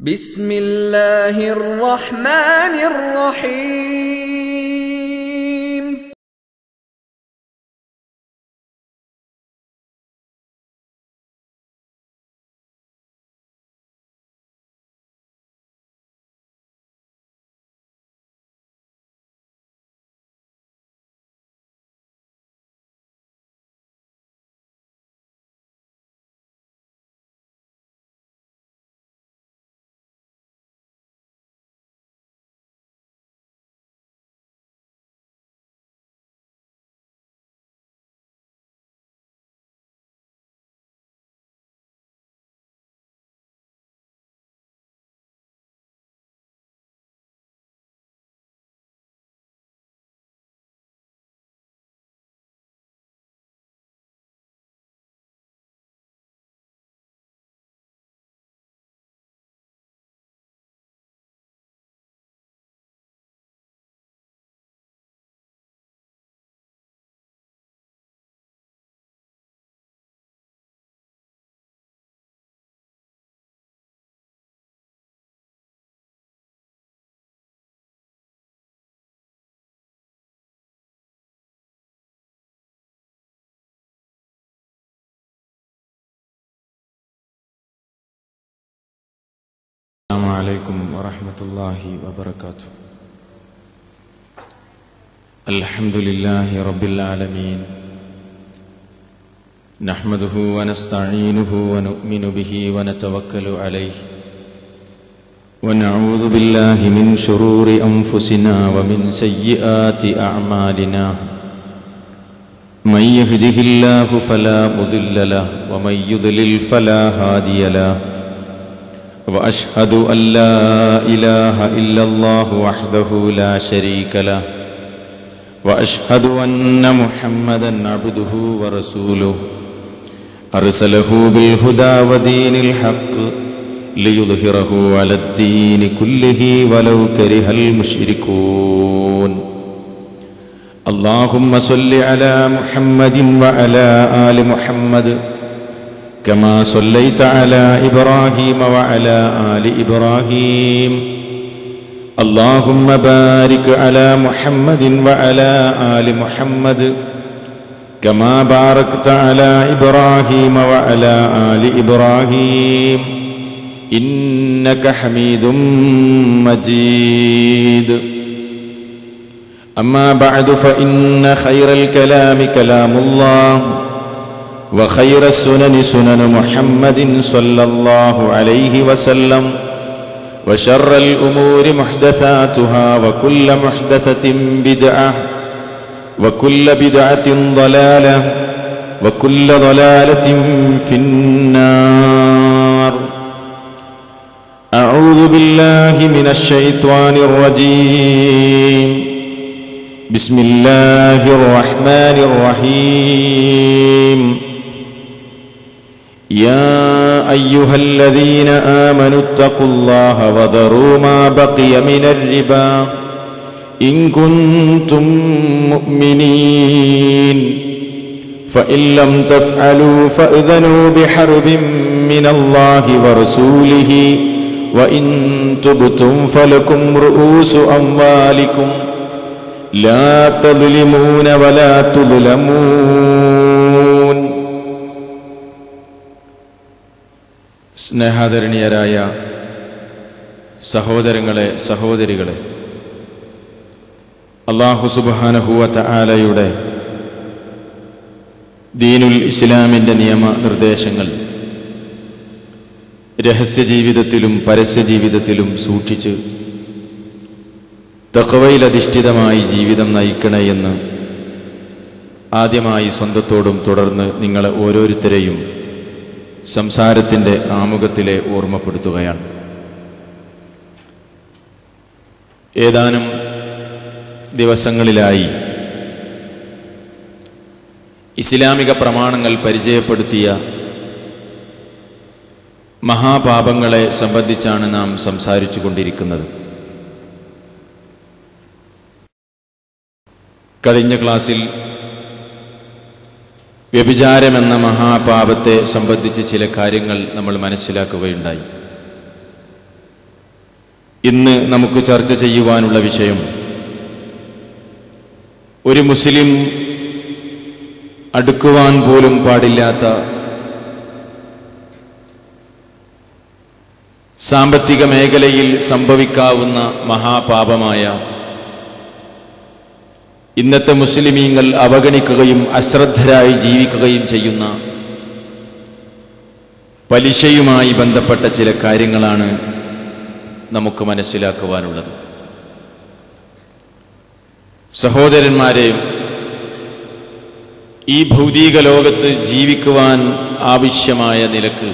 بسم الله الرحمن الرحيم السلام عليكم ورحمة الله وبركاته الحمد لله رب العالمين نحمده ونستعينه ونؤمن به ونتوكل عليه ونعوذ بالله من شرور أنفسنا ومن سيئات أعمالنا من يهده الله فلا مضل له ومن يضلل فلا هادي له واشهد ان لا اله الا الله وحده لا شريك له واشهد ان محمدا عبده ورسوله ارسله بالهدى ودين الحق ليظهره على الدين كله ولو كره المشركون اللهم صل على محمد وعلى ال محمد كما صليت على ابراهيم وعلى ال ابراهيم اللهم بارك على محمد وعلى ال محمد كما باركت على ابراهيم وعلى ال ابراهيم انك حميد مجيد اما بعد فان خير الكلام كلام الله وخير السنن سنن محمد صلى الله عليه وسلم وشر الأمور محدثاتها وكل محدثة بدعة وكل بدعة ضلالة وكل ضلالة في النار أعوذ بالله من الشيطان الرجيم بسم الله الرحمن الرحيم يا ايها الذين امنوا اتقوا الله وذروا ما بقي من الربا ان كنتم مؤمنين فان لم تفعلوا فاذنوا بحرب من الله ورسوله وان تبتم فلكم رؤوس اموالكم لا تظلمون ولا تظلمون സ്നേഹാദരണീയരായ സഹോദരങ്ങളെ സഹോദരികളെ അള്ളാഹു സുബാനഹുവത്ത ആലയുടെ ദീനുൽ ഇസ്ലാമിൻ്റെ നിയമ നിർദ്ദേശങ്ങൾ രഹസ്യ ജീവിതത്തിലും പരസ്യ ജീവിതത്തിലും സൂക്ഷിച്ച് തക്കവയിലധിഷ്ഠിതമായി ജീവിതം നയിക്കണേ എന്ന് ആദ്യമായി സ്വന്തത്തോടും തുടർന്ന് നിങ്ങളെ ഓരോരുത്തരെയും സംസാരത്തിൻ്റെ ആമുഖത്തിലെ ഓർമ്മപ്പെടുത്തുകയാണ് ഏതാനും ദിവസങ്ങളിലായി ഇസ്ലാമിക പ്രമാണങ്ങൾ പരിചയപ്പെടുത്തിയ മഹാപാപങ്ങളെ സംബന്ധിച്ചാണ് നാം സംസാരിച്ചു കൊണ്ടിരിക്കുന്നത് കഴിഞ്ഞ ക്ലാസ്സിൽ വ്യഭിചാരമെന്ന മഹാപാപത്തെ സംബന്ധിച്ച് ചില കാര്യങ്ങൾ നമ്മൾ മനസ്സിലാക്കുകയുണ്ടായി ഇന്ന് നമുക്ക് ചർച്ച ചെയ്യുവാനുള്ള വിഷയം ഒരു മുസ്ലിം അടുക്കുവാൻ പോലും പാടില്ലാത്ത സാമ്പത്തിക മേഖലയിൽ സംഭവിക്കാവുന്ന മഹാപാപമായ ഇന്നത്തെ മുസ്ലിമീങ്ങൾ അവഗണിക്കുകയും അശ്രദ്ധരായി ജീവിക്കുകയും ചെയ്യുന്ന പലിശയുമായി ബന്ധപ്പെട്ട ചില കാര്യങ്ങളാണ് നമുക്ക് മനസ്സിലാക്കുവാനുള്ളത് സഹോദരന്മാരെ ഈ ഭൗതിക ലോകത്ത് ജീവിക്കുവാൻ ആവശ്യമായ നിലക്ക്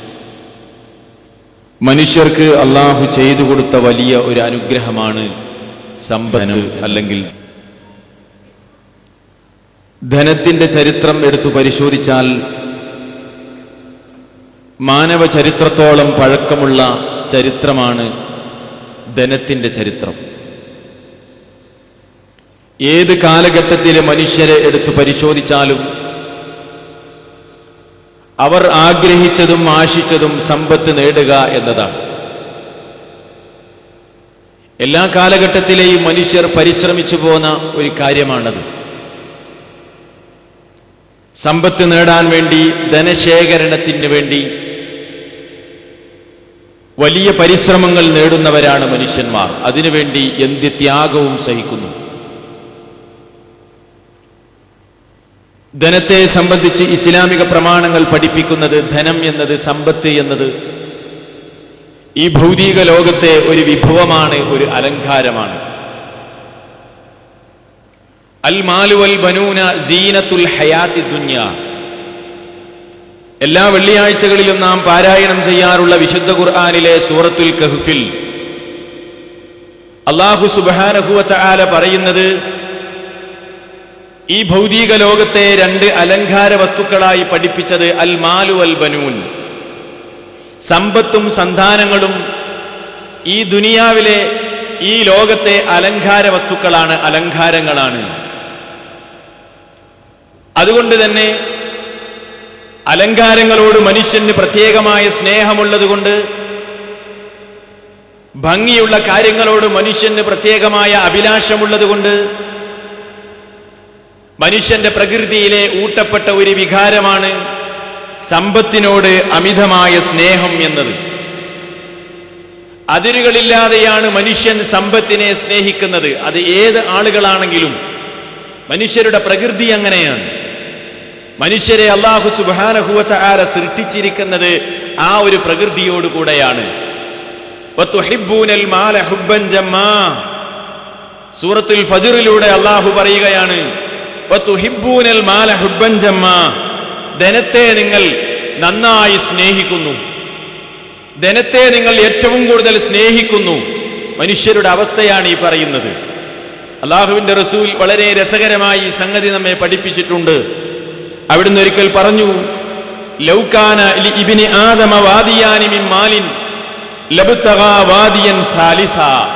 മനുഷ്യർക്ക് അള്ളാഹു ചെയ്തു കൊടുത്ത വലിയ ഒരു അനുഗ്രഹമാണ് സമ്പന്ന അല്ലെങ്കിൽ ധനത്തിന്റെ ചരിത്രം എടുത്തു പരിശോധിച്ചാൽ മാനവ ചരിത്രത്തോളം പഴക്കമുള്ള ചരിത്രമാണ് ധനത്തിന്റെ ചരിത്രം ഏത് കാലഘട്ടത്തിലെ മനുഷ്യരെ എടുത്തു പരിശോധിച്ചാലും അവർ ആഗ്രഹിച്ചതും ആശിച്ചതും സമ്പത്ത് നേടുക എന്നതാണ് എല്ലാ കാലഘട്ടത്തിലെയും മനുഷ്യർ പരിശ്രമിച്ചു പോന്ന ഒരു കാര്യമാണത് സമ്പത്ത് നേടാൻ വേണ്ടി ധനശേഖരണത്തിന് വേണ്ടി വലിയ പരിശ്രമങ്ങൾ നേടുന്നവരാണ് മനുഷ്യന്മാർ അതിനുവേണ്ടി എന്ത് ത്യാഗവും സഹിക്കുന്നു ധനത്തെ സംബന്ധിച്ച് ഇസ്ലാമിക പ്രമാണങ്ങൾ പഠിപ്പിക്കുന്നത് ധനം എന്നത് സമ്പത്ത് എന്നത് ഈ ഭൗതിക ലോകത്തെ ഒരു വിഭവമാണ് ഒരു അലങ്കാരമാണ് അൽ മാലു വൽ ബനൂന സീനത്തുൽ ഹയാത്തി ദുന്യ എല്ലാ വെള്ളിയാഴ്ചകളിലും നാം പാരായണം ചെയ്യാറുള്ള വിശുദ്ധ ഖുർആാനിലെ സൂറത്തുൽ കഹ്ഫിൽ അള്ളാഹു സുബാനഹുവ ചാല പറയുന്നത് ഈ ഭൗതിക ലോകത്തെ രണ്ട് അലങ്കാര വസ്തുക്കളായി പഠിപ്പിച്ചത് അൽ മാലു അൽ ബനൂൻ സമ്പത്തും സന്താനങ്ങളും ഈ ദുനിയാവിലെ ഈ ലോകത്തെ അലങ്കാര വസ്തുക്കളാണ് അലങ്കാരങ്ങളാണ് അതുകൊണ്ട് തന്നെ അലങ്കാരങ്ങളോട് മനുഷ്യന് പ്രത്യേകമായ സ്നേഹമുള്ളതുകൊണ്ട് ഭംഗിയുള്ള കാര്യങ്ങളോട് മനുഷ്യന് പ്രത്യേകമായ അഭിലാഷമുള്ളതുകൊണ്ട് മനുഷ്യന്റെ പ്രകൃതിയിലെ ഊട്ടപ്പെട്ട ഒരു വികാരമാണ് സമ്പത്തിനോട് അമിതമായ സ്നേഹം എന്നത് അതിരുകളില്ലാതെയാണ് മനുഷ്യൻ സമ്പത്തിനെ സ്നേഹിക്കുന്നത് അത് ഏത് ആളുകളാണെങ്കിലും മനുഷ്യരുടെ പ്രകൃതി അങ്ങനെയാണ് മനുഷ്യരെ അള്ളാഹു സുബാനഹുവ ആര സൃഷ്ടിച്ചിരിക്കുന്നത് ആ ഒരു പ്രകൃതിയോട് കൂടെയാണ് സൂറത്തുൽ ഫജറിലൂടെ അള്ളാഹു പറയുകയാണ് ധനത്തെ നിങ്ങൾ നന്നായി സ്നേഹിക്കുന്നു ധനത്തെ നിങ്ങൾ ഏറ്റവും കൂടുതൽ സ്നേഹിക്കുന്നു മനുഷ്യരുടെ അവസ്ഥയാണ് ഈ പറയുന്നത് അള്ളാഹുവിന്റെ റസൂൽ വളരെ രസകരമായി ഈ സംഗതി നമ്മെ പഠിപ്പിച്ചിട്ടുണ്ട് അവിടുന്ന് ഒരിക്കൽ പറഞ്ഞു ലൗകാന ഇബിനി ആദമ വാദിയാനി മിൻ മാലിൻ ലബ്തഗാ വാദിയൻ സാലിസ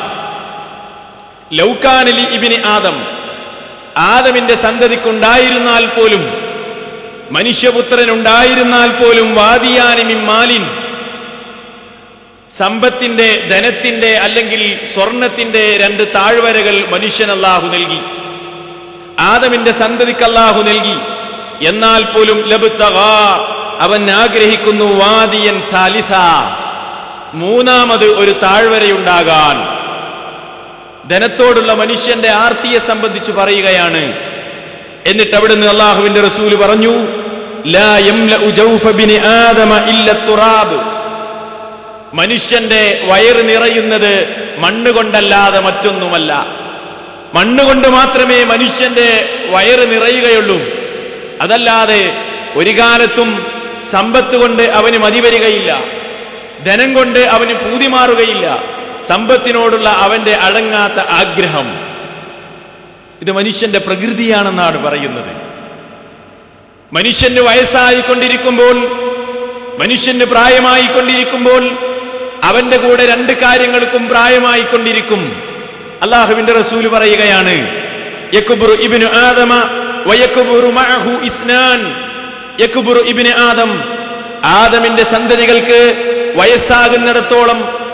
ലൗകാന ലി ഇബിനി ആദം ആദമിന്റെ സന്തതിക്കുണ്ടായിരുന്നാൽ പോലും മനുഷ്യപുത്രൻ ഉണ്ടായിരുന്നാൽ പോലും വാദിയാനി മിൻ മാലിൻ സമ്പത്തിന്റെ ധനത്തിന്റെ അല്ലെങ്കിൽ സ്വർണത്തിന്റെ രണ്ട് താഴ്വരകൾ മനുഷ്യൻ അല്ലാഹു നൽകി ആദമിന്റെ സന്തതിക്ക് അല്ലാഹു നൽകി എന്നാൽ പോലും ലബുത്തഗാ അവൻ ആഗ്രഹിക്കുന്നു വാദിയൻ താലിസ മൂന്നാമത് ഒരു താഴ്വരയുണ്ടാകാൻ ധനത്തോടുള്ള മനുഷ്യന്റെ ആർത്തിയെ സംബന്ധിച്ച് പറയുകയാണ് എന്നിട്ട് അവിടുന്ന് അള്ളാഹുവിന്റെ റസൂല് പറഞ്ഞു ലാ യംലഉ ജൗഫ ബിനി ആദമ ഇല്ല തുറാബ് മനുഷ്യന്റെ വയറ് നിറയുന്നത് മണ്ണ് കൊണ്ടല്ലാതെ മറ്റൊന്നുമല്ല മണ്ണുകൊണ്ട് മാത്രമേ മനുഷ്യന്റെ വയറ് നിറയുകയുള്ളൂ അതല്ലാതെ ഒരു കാലത്തും സമ്പത്ത് കൊണ്ട് അവന് മതി വരികയില്ല ധനം കൊണ്ട് അവന് പൂതി മാറുകയില്ല സമ്പത്തിനോടുള്ള അവന്റെ അടങ്ങാത്ത ആഗ്രഹം ഇത് മനുഷ്യന്റെ പ്രകൃതിയാണെന്നാണ് പറയുന്നത് മനുഷ്യന് വയസ്സായിക്കൊണ്ടിരിക്കുമ്പോൾ മനുഷ്യന് പ്രായമായിക്കൊണ്ടിരിക്കുമ്പോൾ അവന്റെ കൂടെ രണ്ട് കാര്യങ്ങൾക്കും പ്രായമായിക്കൊണ്ടിരിക്കും അള്ളാഹുവിന്റെ റസൂല് പറയുകയാണ് യക്ബുറു ഇബ്നു ആദമ വയക്ബുറു മഅഹു ഇസ്നാൻ യക്ബുറു ഇബ്നു ആദം ആദമിന്റെ സന്തതികൾക്ക് വയസ്സാകുന്നിടത്തോളം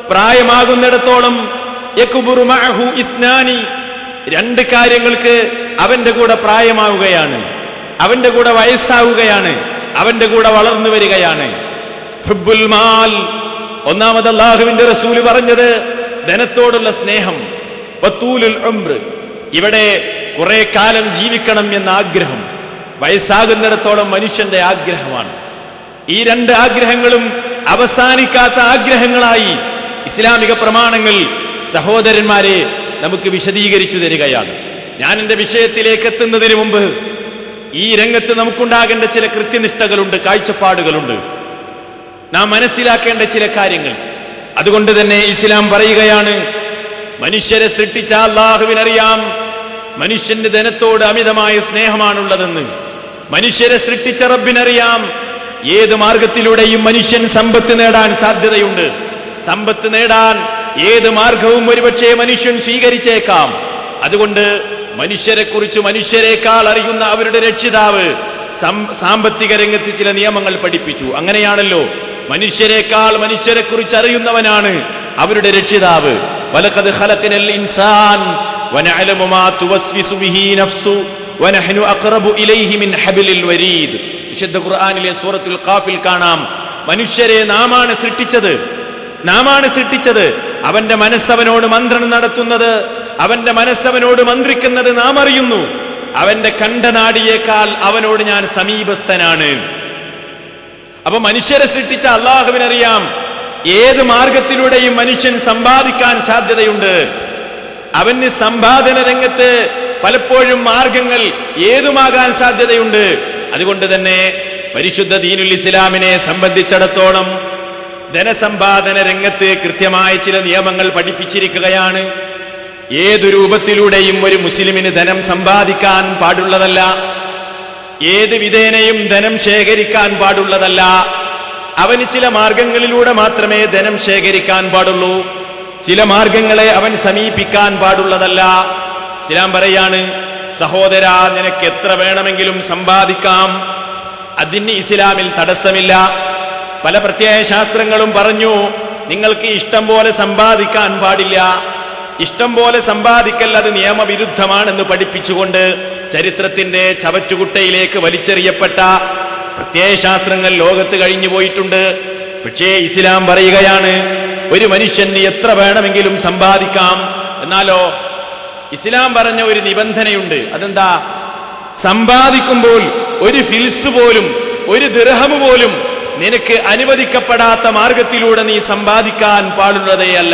പ്രായമാകുന്നിടത്തോളം യക്ബുറു മഅഹു ഇത്നാനി രണ്ട് കാര്യങ്ങൾക്ക് അവന്റെ കൂടെ പ്രായമാവുകയാണ് അവന്റെ കൂടെ വയസ്സാവുകയാണ് അവന്റെ കൂടെ വളർന്നു വരികയാണ് ഹുബ്ബുൽ മാൽ ഒന്നാമത് അള്ളാഹുവിന്റെ റസൂല് പറഞ്ഞത് ധനത്തോടുള്ള സ്നേഹം വത്തൂലുൽ ഉംറ് ഇവിടെ കുറെ കാലം ജീവിക്കണം എന്ന ആഗ്രഹം വയസ്സാകുന്നിടത്തോളം മനുഷ്യന്റെ ആഗ്രഹമാണ് ഈ രണ്ട് ആഗ്രഹങ്ങളും അവസാനിക്കാത്ത ആഗ്രഹങ്ങളായി ഇസ്ലാമിക പ്രമാണങ്ങൾ സഹോദരന്മാരെ നമുക്ക് വിശദീകരിച്ചു തരികയാണ് ഞാൻ എന്റെ വിഷയത്തിലേക്ക് എത്തുന്നതിന് മുമ്പ് ഈ രംഗത്ത് നമുക്കുണ്ടാകേണ്ട ചില കൃത്യനിഷ്ഠകളുണ്ട് കാഴ്ചപ്പാടുകളുണ്ട് നാം മനസ്സിലാക്കേണ്ട ചില കാര്യങ്ങൾ അതുകൊണ്ട് തന്നെ ഇസ്ലാം പറയുകയാണ് മനുഷ്യരെ സൃഷ്ടിച്ച അള്ളാഹുവിനറിയാം മനുഷ്യന്റെ ധനത്തോട് അമിതമായ സ്നേഹമാണുള്ളതെന്ന് മനുഷ്യരെ സൃഷ്ടിച്ച റബ്ബിനറിയാം ഏത് മാർഗത്തിലൂടെയും മനുഷ്യൻ സമ്പത്ത് നേടാൻ സാധ്യതയുണ്ട് സമ്പത്ത് നേടാൻ ഏത് മാർഗവും ഒരുപക്ഷെ മനുഷ്യൻ സ്വീകരിച്ചേക്കാം അതുകൊണ്ട് മനുഷ്യരെ കുറിച്ച് മനുഷ്യരെക്കാൾ അറിയുന്ന അവരുടെ രക്ഷിതാവ് സം- സാമ്പത്തിക രംഗത്ത് ചില നിയമങ്ങൾ പഠിപ്പിച്ചു അങ്ങനെയാണല്ലോ മനുഷ്യരെക്കാൾ മനുഷ്യരെ കുറിച്ച് അറിയുന്നവനാണ് അവരുടെ രക്ഷിതാവ് വലഖദ് ഖലഖനൽ ഇൻസാൻ വനഅലമു മാ തുവസ്വിസു ബിഹി നഫ്സു വനഹ്നു അഖറബു ഇലൈഹി മിൻ ഹബിലിൽ വരീദ് വിശുദ്ധ ഖുർആനിലെ സൂറത്തുൽ ഖാഫിൽ കാണാം മനുഷ്യരെ നാമാണ് സൃഷ്ടിച്ചത് നാമാണ് സൃഷ്ടിച്ചത് അവന്റെ മനസ്സവനോട് മന്ത്രണം നടത്തുന്നത് അവന്റെ മനസ്സവനോട് മന്ത്രിക്കുന്നത് നാം അറിയുന്നു അവന്റെ കണ്ഠനാടിയേക്കാൾ അവനോട് ഞാൻ സമീപസ്ഥനാണ് അപ്പൊ മനുഷ്യരെ സൃഷ്ടിച്ച അള്ളാഹുവിനറിയാം ഏത് മാർഗത്തിലൂടെയും മനുഷ്യൻ സമ്പാദിക്കാൻ സാധ്യതയുണ്ട് അവന് സമ്പാദന രംഗത്ത് പലപ്പോഴും മാർഗങ്ങൾ ഏതുമാകാൻ സാധ്യതയുണ്ട് അതുകൊണ്ട് തന്നെ പരിശുദ്ധ ദീനുൽ ഇസ്ലാമിനെ സംബന്ധിച്ചിടത്തോളം ധനസമ്പാദന രംഗത്ത് കൃത്യമായ ചില നിയമങ്ങൾ പഠിപ്പിച്ചിരിക്കുകയാണ് ഏതു രൂപത്തിലൂടെയും ഒരു മുസ്ലിമിന് ധനം സമ്പാദിക്കാൻ പാടുള്ളതല്ല ഏത് വിധേനയും ധനം ശേഖരിക്കാൻ പാടുള്ളതല്ല അവന് ചില മാർഗങ്ങളിലൂടെ മാത്രമേ ധനം ശേഖരിക്കാൻ പാടുള്ളൂ ചില മാർഗങ്ങളെ അവൻ സമീപിക്കാൻ പാടുള്ളതല്ല ഇസ്ലാം പറയാണ് സഹോദര നിനക്ക് എത്ര വേണമെങ്കിലും സമ്പാദിക്കാം അതിന് ഇസ്ലാമിൽ തടസ്സമില്ല പല പ്രത്യയ ശാസ്ത്രങ്ങളും പറഞ്ഞു നിങ്ങൾക്ക് ഇഷ്ടം പോലെ സമ്പാദിക്കാൻ പാടില്ല ഇഷ്ടം പോലെ സമ്പാദിക്കൽ അത് നിയമവിരുദ്ധമാണെന്ന് പഠിപ്പിച്ചുകൊണ്ട് ചരിത്രത്തിന്റെ ചവറ്റുകുട്ടയിലേക്ക് വലിച്ചെറിയപ്പെട്ട പ്രത്യയശാസ്ത്രങ്ങൾ ലോകത്ത് കഴിഞ്ഞു പോയിട്ടുണ്ട് പക്ഷേ ഇസ്ലാം പറയുകയാണ് ഒരു മനുഷ്യന് എത്ര വേണമെങ്കിലും സമ്പാദിക്കാം എന്നാലോ ഇസ്ലാം പറഞ്ഞ ഒരു നിബന്ധനയുണ്ട് അതെന്താ സമ്പാദിക്കുമ്പോൾ ഒരു ഫിൽസ് പോലും ഒരു ദിർഹം പോലും നിനക്ക് അനുവദിക്കപ്പെടാത്ത മാർഗത്തിലൂടെ നീ സമ്പാദിക്കാൻ പാടുള്ളതേയല്ല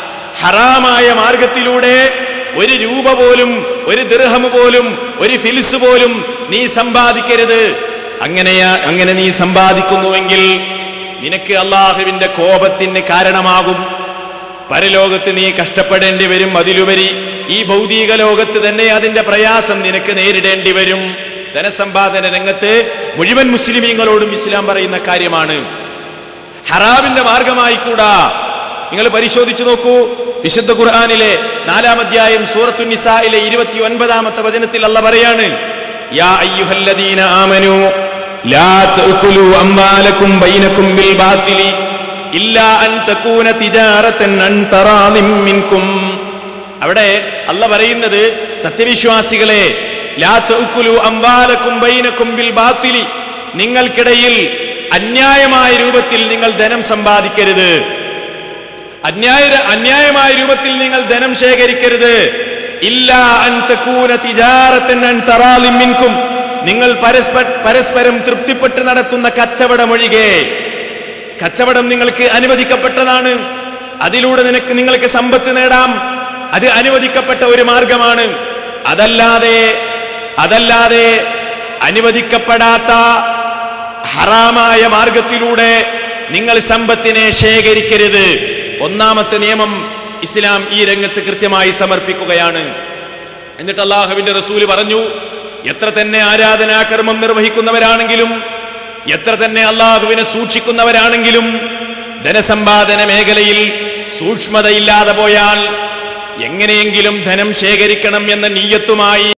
ഹറാമായ മാർഗത്തിലൂടെ ഒരു രൂപ പോലും ഒരു ദിർഹം പോലും ഒരു ഫിൽസ് പോലും നീ സമ്പാദിക്കരുത് അങ്ങനെയാ അങ്ങനെ നീ സമ്പാദിക്കുന്നുവെങ്കിൽ നിനക്ക് അള്ളാഹുവിന്റെ കോപത്തിന് കാരണമാകും പരലോകത്ത് നീ കഷ്ടപ്പെടേണ്ടി വരും അതിലുപരി ഈ ഭൗതിക ലോകത്ത് തന്നെ അതിന്റെ പ്രയാസം നിനക്ക് നേരിടേണ്ടി വരും ധനസമ്പാദന രംഗത്ത് മുഴുവൻ മുസ്ലിമീങ്ങളോടും ഇസ്ലാം പറയുന്ന കാര്യമാണ് ഹറാമിന്റെ മാർഗമായി കൂടാ നിങ്ങൾ പരിശോധിച്ചു നോക്കൂ വിശുദ്ധ ഖുർആാനിലെ നാലാം അധ്യായം സൂറത്തു നിസായിലെ ഇരുപത്തി ഒൻപതാമത്തെ വചനത്തിൽ അല്ല പറയാണ് യാ അയ്യുഹല്ലദീന ആമനു ലാ തഅകുലു അംവാലക്കും ബൈനക്കും ബിൽ ബാത്തിലി ഇല്ലാ അൻ തകൂന തിജാറതൻ അൻ തറാദിം മിൻകും അവിടെ അല്ല പറയുന്നത് സത്യവിശ്വാസികളെ ലാ തഅകുലു അംവാലക്കും ബൈനക്കും ബിൽ ബാത്തിലി നിങ്ങൾക്കിടയിൽ അന്യായമായ രൂപത്തിൽ നിങ്ങൾ ധനം സമ്പാദിക്കരുത് അന്യായ അന്യായമായ രൂപത്തിൽ നിങ്ങൾ ധനം ശേഖരിക്കരുത് ഇല്ല അൻ തകൂന തിജാറത്തൻ അൻ തറാലിം മിൻകും നിങ്ങൾ പരസ്പര പരസ്പരം തൃപ്തിപ്പെട്ട് നടത്തുന്ന കച്ചവടമൊഴികെ കച്ചവടം നിങ്ങൾക്ക് അനുവദിക്കപ്പെട്ടതാണ് അതിലൂടെ നിനക്ക് നിങ്ങൾക്ക് സമ്പത്ത് നേടാം അത് അനുവദിക്കപ്പെട്ട ഒരു മാർഗമാണ് അതല്ലാതെ അതല്ലാതെ അനുവദിക്കപ്പെടാത്ത ഹറാമായ മാർഗത്തിലൂടെ നിങ്ങൾ സമ്പത്തിനെ ശേഖരിക്കരുത് ഒന്നാമത്തെ നിയമം ഇസ്ലാം ഈ രംഗത്ത് കൃത്യമായി സമർപ്പിക്കുകയാണ് എന്നിട്ട് അള്ളാഹുവിന്റെ റസൂല് പറഞ്ഞു എത്ര തന്നെ ആരാധനാകർമ്മം നിർവഹിക്കുന്നവരാണെങ്കിലും എത്ര തന്നെ അള്ളാഹുവിനെ സൂക്ഷിക്കുന്നവരാണെങ്കിലും ധനസമ്പാദന മേഖലയിൽ സൂക്ഷ്മതയില്ലാതെ പോയാൽ എങ്ങനെയെങ്കിലും ധനം ശേഖരിക്കണം എന്ന നീയത്തുമായി